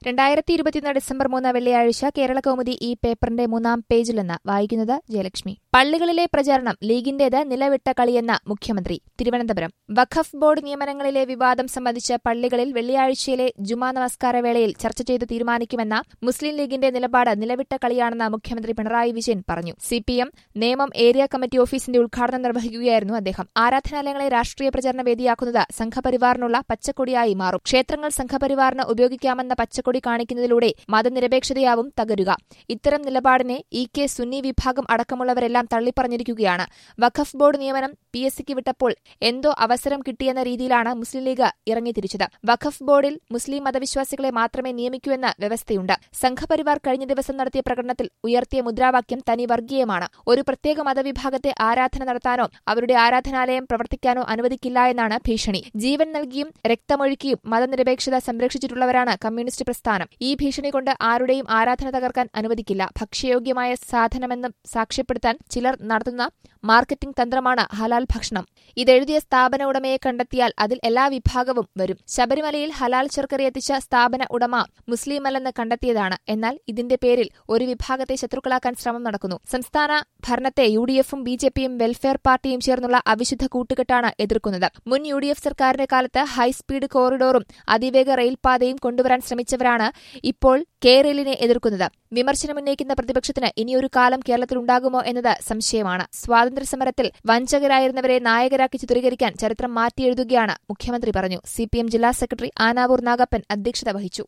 രണ്ടായിരത്തി ഇരുപത്തിയൊന്ന് ഡിസംബർ മൂന്ന് വെള്ളിയാഴ്ച കേരള കൗമുദി ഈ പേപ്പറിന്റെ മൂന്നാം പേജിൽ നിന്ന് വായിക്കുന്നത് ജയലക്ഷ്മി പള്ളികളിലെ പ്രചാരണം ലീഗിന്റേത് നിലവിട്ട കളിയെന്ന മുഖ്യമന്ത്രി തിരുവനന്തപുരം വഖഫ് ബോർഡ് നിയമനങ്ങളിലെ വിവാദം സംബന്ധിച്ച് പള്ളികളിൽ വെള്ളിയാഴ്ചയിലെ ജുമാ നമസ്കാര വേളയിൽ ചർച്ച ചെയ്ത് തീരുമാനിക്കുമെന്ന മുസ്ലിം ലീഗിന്റെ നിലപാട് നിലവിട്ട കളിയാണെന്ന് മുഖ്യമന്ത്രി പിണറായി വിജയൻ പറഞ്ഞു സിപിഎം നേമം ഏരിയ കമ്മിറ്റി ഓഫീസിന്റെ ഉദ്ഘാടനം നിർവഹിക്കുകയായിരുന്നു അദ്ദേഹം ആരാധനാലയങ്ങളെ രാഷ്ട്രീയ പ്രചരണ വേദിയാക്കുന്നത് സംഘപരിവാറിനുള്ള പച്ചക്കൊടിയായി മാറും ക്ഷേത്രങ്ങൾ സംഘപരിവാറിന് ഉപയോഗിക്കാമെന്ന പച്ചക്കൊടി കാണിക്കുന്നതിലൂടെ മതനിരപേക്ഷതയാവും തകരുക ഇത്തരം നിലപാടിനെ ഇ കെ സുന്നി വിഭാഗം അടക്കമുള്ളവരെല്ലാം തള്ളിപ്പറഞ്ഞിരിക്കുകയാണ് വഖഫ് ബോർഡ് നിയമനം പി എസ് സിക്ക് വിട്ടപ്പോൾ എന്തോ അവസരം കിട്ടിയെന്ന രീതിയിലാണ് മുസ്ലിം ലീഗ് ഇറങ്ങിത്തിരിച്ചത് വഖഫ് ബോർഡിൽ മുസ്ലിം മതവിശ്വാസികളെ മാത്രമേ നിയമിക്കൂ എന്ന വ്യവസ്ഥയുണ്ട് സംഘപരിവാർ കഴിഞ്ഞ ദിവസം നടത്തിയ പ്രകടനത്തിൽ ഉയർത്തിയ മുദ്രാവാക്യം തനി വർഗീയമാണ് ഒരു പ്രത്യേക മതവിഭാഗത്തെ ആരാധന നടത്താനോ അവരുടെ ആരാധനാലയം പ്രവർത്തിക്കാനോ അനുവദിക്കില്ല എന്നാണ് ഭീഷണി ജീവൻ നൽകിയും രക്തമൊഴുക്കിയും മതനിരപേക്ഷത സംരക്ഷിച്ചിട്ടുള്ളവരാണ് കമ്മ്യൂണിസ്റ്റ് പ്രസ്ഥാനം ഈ ഭീഷണി കൊണ്ട് ആരുടെയും ആരാധന തകർക്കാൻ അനുവദിക്കില്ല ഭക്ഷ്യയോഗ്യമായ സാധനമെന്ന് സാക്ഷ്യപ്പെടുത്താൻ ചിലർ നടത്തുന്ന മാർക്കറ്റിംഗ് തന്ത്രമാണ് ഹലാൽ ഭക്ഷണം ഇതെഴുതിയ സ്ഥാപന ഉടമയെ കണ്ടെത്തിയാൽ അതിൽ എല്ലാ വിഭാഗവും വരും ശബരിമലയിൽ ഹലാൽ ശർക്കര എത്തിച്ച സ്ഥാപന ഉടമ മുസ്ലിമല്ലെന്ന് കണ്ടെത്തിയതാണ് എന്നാൽ ഇതിന്റെ പേരിൽ ഒരു വിഭാഗത്തെ ശത്രുക്കളാക്കാൻ ശ്രമം നടക്കുന്നു സംസ്ഥാന ഭരണത്തെ യു ഡി എഫും ബി ജെ പിയും വെൽഫെയർ പാർട്ടിയും ചേർന്നുള്ള അവിശുദ്ധ കൂട്ടുകെട്ടാണ് എതിർക്കുന്നത് മുൻ യു ഡി എഫ് സർക്കാരിന്റെ കാലത്ത് ഹൈസ്പീഡ് കോറിഡോറും അതിവേഗ റെയിൽപാതയും കൊണ്ടുവരാൻ ശ്രമിച്ചവരാണ് ഇപ്പോൾ കേരളിനെ എതിർക്കുന്നത് വിമർശനമുന്നയിക്കുന്ന പ്രതിപക്ഷത്തിന് ഇനിയൊരു കാലം കേരളത്തിലുണ്ടാകുമോ എന്നത് സംശയമാണ് സ്വാതന്ത്ര്യസമരത്തിൽ വഞ്ചകരായിരുന്നവരെ നായകരാക്കി ചിത്രീകരിക്കാൻ ചരിത്രം മാറ്റിയെഴുതുകയാണ് മുഖ്യമന്ത്രി പറഞ്ഞു സിപിഎം ജില്ലാ സെക്രട്ടറി ആനാവൂർ നാഗപ്പൻ അധ്യക്ഷത വഹിച്ചു